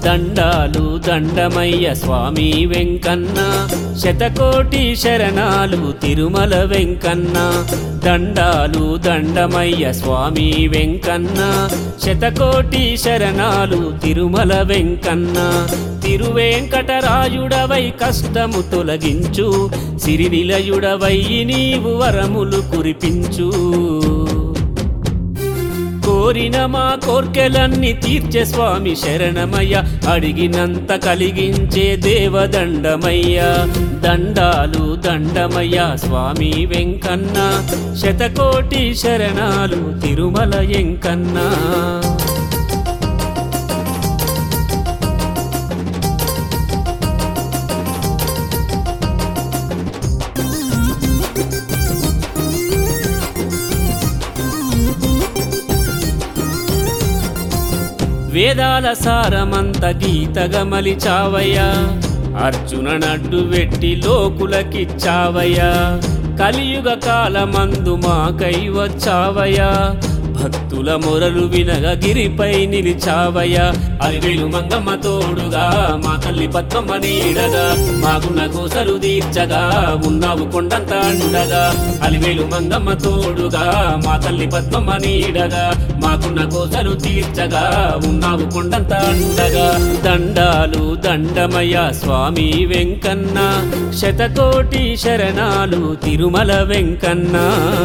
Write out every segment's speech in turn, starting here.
దండాలు దండమయ్య స్వామి వెంకన్న శతకోటి శరణాలు తిరుమల వెంకన్న దండాలు దండమయ్య స్వామి వెంకన్న శతకోటి శరణాలు తిరుమల వెంకన్న తిరువేంకటరాయుడవై కష్టము తొలగించు సిరినిలయుడవై నీవు వరములు కురిపించు కోరిన మా కోర్కెలన్నీ తీర్చే స్వామి శరణమయ్య అడిగినంత కలిగించే దేవదండమయ్య దండాలు దండమయ్య స్వామి వెంకన్న శతకోటి శరణాలు తిరుమల ఎంకన్నా వేదాల సారమంత గీతగా మలిచావయ్యా అర్జున నడ్డు వెట్టి లోకులకిచ్చావయ్యా కలియుగ కాలమందు మాకై వచ్చావయ్యా భక్తుల మొరలు వినగ గిరిపై నిలిచావయ్యా అరివేలు మంగమ్మ తోడుగా మా తల్లి పద్మమ్మ నీడగా మాకున్న కోసలు తీర్చగా ఉన్నావు కొండంత అండగా అలివేలు మంగమ్మ తోడుగా మా తల్లి పద్మమ్మ నీడగా మాకున్న కోసలు తీర్చగా ఉన్నావు కొండంత అండగా దండాలు దండమయ్య స్వామి వెంకన్న శతకోటి శరణాలు తిరుమల వెంకన్న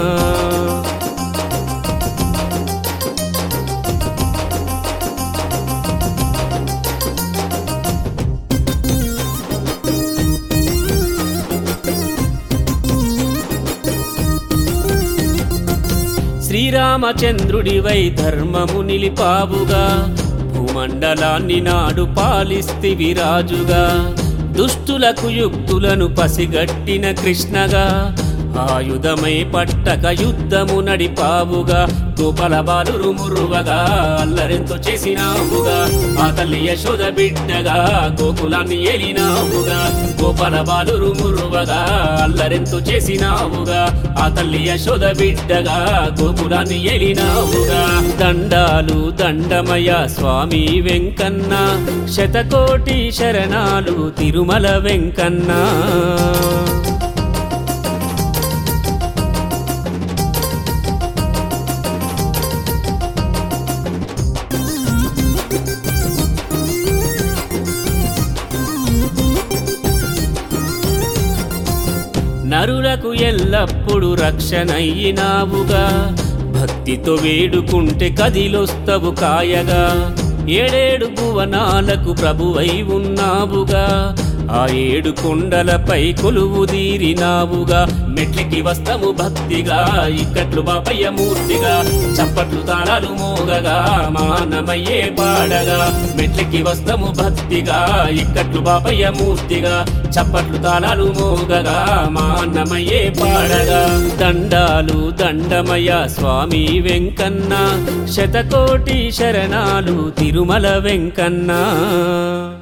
శ్రీరామచంద్రుడివై ధర్మము నిలిపావుగా భూమండలాన్ని నాడు పాలిస్తివి రాజుగా దుష్టులకు యుక్తులను పసిగట్టిన కృష్ణగా ఆయుధమై పట్టక యుద్ధము నడిపావుగా గోపాల బాలురు మురువగా అల్లరెంతో చేసినావుగా ఆ తల్లి యశోద బిడ్డగా గోకులాన్ని ఏలినావుగా గోపాల బాలురు మురువగా అల్లరెంతో చేసినావుగా ఆ తల్లి యశోద బిడ్డగా గోకులాన్ని ఏలినావుగా దండాలు దండమయ స్వామి వెంకన్న శతకోటి శరణాలు తిరుమల వెంకన్న నరులకు ఎల్లప్పుడు రక్షణయ్యినావుగా భక్తితో వేడుకుంటే కదిలొస్తవు కాయగా ఏడేడు భువనాలకు ప్రభువై ఉన్నావుగా ఆ ఏడు కొండలపై కొలువు తీరినావుగా మెట్లికి వస్తము భక్తిగా ఇక్కట్లు బాపయ్య మూర్తిగా చప్పట్లు తాళాలు మోగగా మానమయ్యే పాడగా మెట్లికి వస్తము భక్తిగా ఇక్కట్లు బాపయ్య మూర్తిగా చప్పట్లు తాళాలు మోగగా మానమయ్యే పాడగా దండాలు దండమయ స్వామి వెంకన్న శతకోటి శరణాలు తిరుమల వెంకన్నా